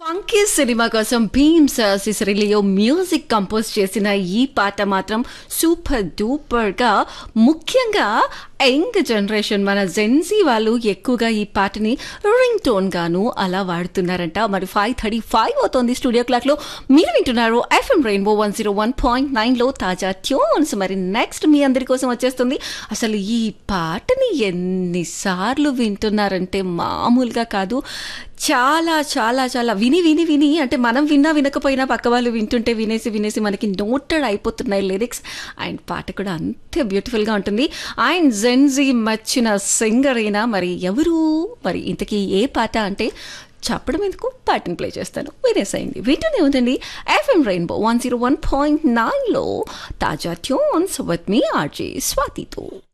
పంకీ cinema కోసం Bheems సిసరిలియో music compose చేసిన ఈ పాట మాత్రం సూపర్ డూపర్ గా ముఖ్యంగా యంగ్ జనరేషన్ మన జెన్సీ వాళ్ళు ఎక్కువగా ఈ పాటని రింగ్ టోన్ గాను అలా వాడుతున్నారంట మరి ఫైవ్ థర్టీ ఫైవ్ అవుతోంది స్టూడియో క్లాక్ లో మీరు వింటున్నారు FM rainbow one zero one point nine లో తాజా ట్యూన్స్ మరి నెక్స్ట్ మీ అందరి కోసం వచ్చేస్తుంది అసలు ఈ పాటని ఎన్నిసార్లు వింటున్నారంటే మామూలుగా కాదు చాలా చాలా చాలా విని విని విని అంటే మనం విన్నా వినకపోయినా పక్క వాళ్ళు వింటుంటే వినేసి వినేసి మనకి నోటెడ్ అయిపోతున్నాయి లిరిక్స్ అండ్ పాట కూడా అంతే బ్యూటిఫుల్గా ఉంటుంది అండ్ జెన్జీ మచ్చిన సింగర్ అయినా మరి ఎవరు మరి ఇంతకీ ఏ పాట అంటే చెప్పడం ఎందుకు పాటను ప్లే చేస్తాను వినేసేయండి వింటూనే ఉందండి FM rainbow one zero one point నైన్లో తాజా ట్యూన్స్ విత్ మీ ఆర్జే స్వాతితో